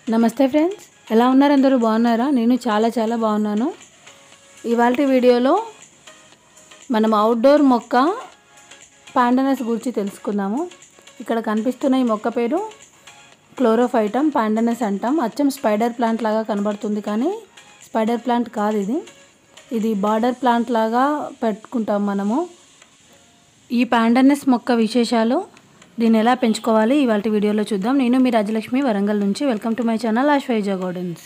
నమస్తే ఫ్రెండ్స్ ఎలా ఉన్నారు అందరూ బాగున్నారా నేను చాలా చాలా బాగున్నాను ఇవాళ వీడియోలో మనం అవుట్డోర్ మొక్క పాండనస్ గురించి తెలుసుకుందాము ఇక్కడ కనిపిస్తున్న ఈ మొక్క పేరు క్లోరోఫైటమ్ పాండనస్ అంటాం అచ్చం స్పైడర్ ప్లాంట్ లాగా కనబడుతుంది కానీ స్పైడర్ ప్లాంట్ కాదు ఇది ఇది బార్డర్ ప్లాంట్ లాగా పెట్టుకుంటాం మనము ఈ పాండనస్ మొక్క విశేషాలు దీన్ని ఎలా పెంచుకోవాలి ఇవాళ వీడియోలో చూద్దాం నేను మీ రాజలక్ష్మి వరంగల్ నుంచి వెల్కమ్ టు మై ఛానల్ ఆశ్వైజా గార్డెన్స్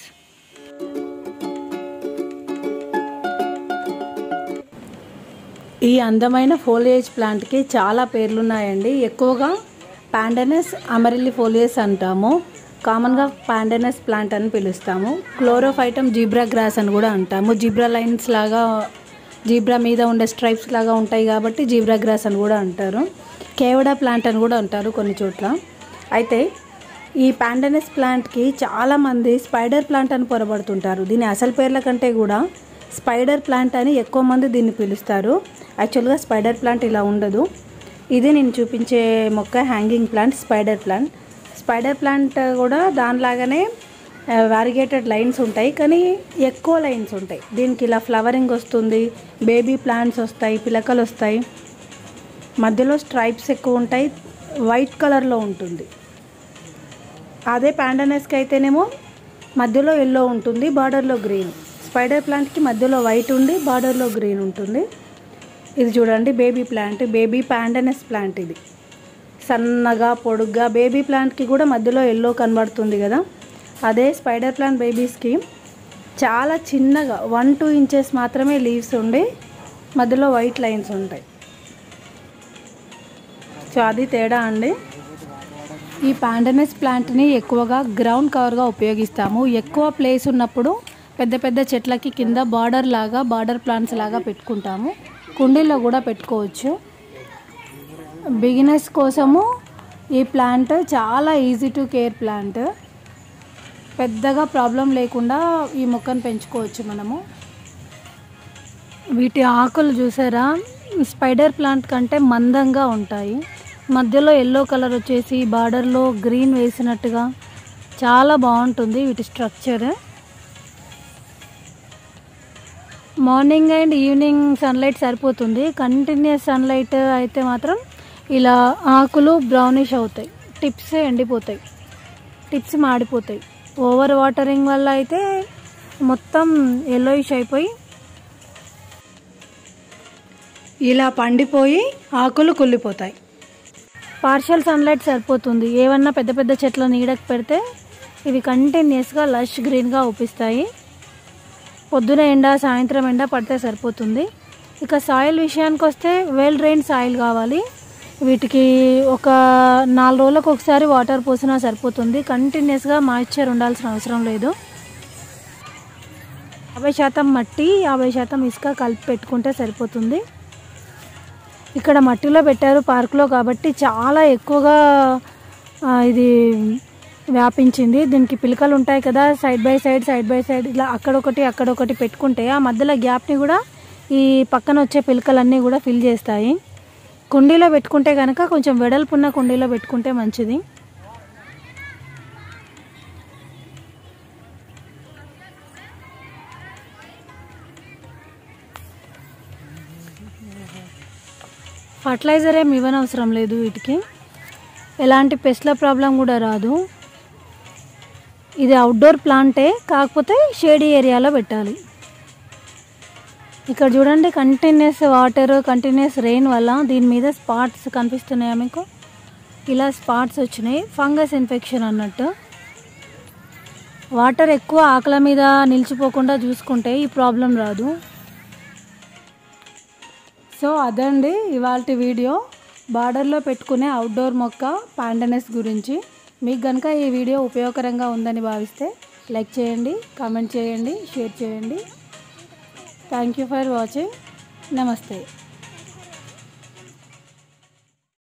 ఈ అందమైన ఫోలియేజ్ ప్లాంట్కి చాలా పేర్లున్నాయండి ఎక్కువగా పాండనస్ అమరిల్లి ఫోలియస్ అంటాము కామన్గా పాండనస్ ప్లాంట్ అని పిలుస్తాము క్లోరోఫైటమ్ జీబ్రా గ్రాస్ అని కూడా అంటాము జీబ్రా లైన్స్ లాగా జీబ్రా మీద ఉండే స్ట్రైప్స్ లాగా ఉంటాయి కాబట్టి జీబ్రా గ్రాస్ అని కూడా అంటారు కేవడా ప్లాంట్ అని కూడా అంటారు కొన్ని చోట్ల అయితే ఈ పాండనస్ ప్లాంట్కి చాలామంది స్పైడర్ ప్లాంట్ అని పొరబడుతుంటారు దీని అసలు పేర్ల కంటే కూడా స్పైడర్ ప్లాంట్ అని ఎక్కువ మంది దీన్ని పిలుస్తారు యాక్చువల్గా స్పైడర్ ప్లాంట్ ఇలా ఉండదు ఇది నేను చూపించే మొక్క hanging plant spider plant spider plant కూడా దానిలాగానే వారిగేటెడ్ లైన్స్ ఉంటాయి కానీ ఎక్కువ లైన్స్ ఉంటాయి దీనికి ఇలా ఫ్లవరింగ్ వస్తుంది బేబీ ప్లాంట్స్ వస్తాయి పిలకలు వస్తాయి మధ్యలో స్ట్రైప్స్ ఎక్కువ ఉంటాయి వైట్ కలర్లో ఉంటుంది అదే ప్యాండనస్కి అయితేనేమో మధ్యలో ఎల్లో ఉంటుంది బార్డర్లో గ్రీన్ స్పైడర్ ప్లాంట్కి మధ్యలో వైట్ ఉండి బార్డర్లో గ్రీన్ ఉంటుంది ఇది చూడండి baby plant baby pandanus plant ఇది సన్నగా పొడుగ్గా బేబీ ప్లాంట్కి కూడా మధ్యలో ఎల్లో కనబడుతుంది కదా అదే స్పైడర్ ప్లాంట్ బేబీస్కి చాలా చిన్నగా వన్ టూ ఇంచెస్ మాత్రమే లీవ్స్ ఉండి మధ్యలో వైట్ లైన్స్ ఉంటాయి సో అది తేడా అండి ఈ పాండనస్ ప్లాంట్ని ఎక్కువగా గ్రౌండ్ కవర్గా ఉపయోగిస్తాము ఎక్కువ ప్లేస్ ఉన్నప్పుడు పెద్ద పెద్ద చెట్లకి కింద బార్డర్ లాగా బార్డర్ ప్లాంట్స్ లాగా పెట్టుకుంటాము కుండీల్లో కూడా పెట్టుకోవచ్చు బిగినర్స్ కోసము ఈ ప్లాంట్ చాలా ఈజీ టు కేర్ ప్లాంట్ పెద్దగా ప్రాబ్లం లేకుండా ఈ మొక్కను పెంచుకోవచ్చు మనము వీటి ఆకులు చూసారా స్పైడర్ ప్లాంట్ కంటే మందంగా ఉంటాయి మధ్యలో ఎల్లో కలర్ వచ్చేసి బార్డర్లో గ్రీన్ వేసినట్టుగా చాలా బాగుంటుంది వీటి structure morning and evening sunlight సరిపోతుంది కంటిన్యూస్ సన్లైట్ అయితే మాత్రం ఇలా ఆకులు బ్రౌనిష్ అవుతాయి టిప్స్ ఎండిపోతాయి టిప్స్ మాడిపోతాయి ఓవర్ వాటరింగ్ వల్ల అయితే మొత్తం ఎల్లోయిష్ అయిపోయి ఇలా పండిపోయి ఆకులు కుళ్ళిపోతాయి పార్షల్ సన్లైట్ సరిపోతుంది ఏమన్నా పెద్ద పెద్ద చెట్ల నీడకు పెడితే ఇవి కంటిన్యూస్గా లష్ గ్రీన్గా ఊపిస్తాయి పొద్దున ఎండ సాయంత్రం ఎండ పడితే సరిపోతుంది ఇక సాయిల్ విషయానికి వస్తే వెల్ డ్రైన్ సాయిల్ కావాలి వీటికి ఒక నాలుగు రోజులకు ఒకసారి వాటర్ పోసినా సరిపోతుంది కంటిన్యూస్గా మాయిశ్చర్ ఉండాల్సిన అవసరం లేదు యాభై శాతం మట్టి యాభై శాతం ఇసుక కలిపి పెట్టుకుంటే సరిపోతుంది ఇక్కడ మట్టిలో పెట్టారు పార్కులో కాబట్టి చాలా ఎక్కువగా ఇది వ్యాపించింది దీనికి పిలకలు ఉంటాయి కదా side by side side by side ఇలా అక్కడొకటి అక్కడొకటి పెట్టుకుంటే ఆ మధ్యలో గ్యాప్ని కూడా ఈ పక్కన వచ్చే పిలకలన్నీ కూడా ఫిల్ చేస్తాయి కుండీలో పెట్టుకుంటే కనుక కొంచెం వెడల్పున్న కుండీలో పెట్టుకుంటే మంచిది ఫర్టిలైజర్ ఏమి ఇవ్వనవసరం లేదు వీటికి ఎలాంటి పెస్ట్ల ప్రాబ్లం కూడా రాదు ఇది అవుట్డోర్ ప్లాంటే కాకపోతే షేడీ ఏరియాలో పెట్టాలి ఇక్కడ చూడండి కంటిన్యూస్ వాటర్ కంటిన్యూస్ రెయిన్ వల్ల దీని మీద స్పాట్స్ కనిపిస్తున్నాయా మీకు ఇలా స్పాట్స్ వచ్చినాయి ఫంగస్ ఇన్ఫెక్షన్ అన్నట్టు వాటర్ ఎక్కువ ఆకల మీద నిలిచిపోకుండా చూసుకుంటే ఈ ప్రాబ్లం రాదు సో అదండి ఇవాళ వీడియో బార్డర్లో పెట్టుకునే అవుట్డోర్ మొక్క పాండనస్ గురించి మీకు కనుక ఈ వీడియో ఉపయోగకరంగా ఉందని భావిస్తే లైక్ చేయండి కామెంట్ చేయండి షేర్ చేయండి థ్యాంక్ యూ ఫర్ వాచింగ్ నమస్తే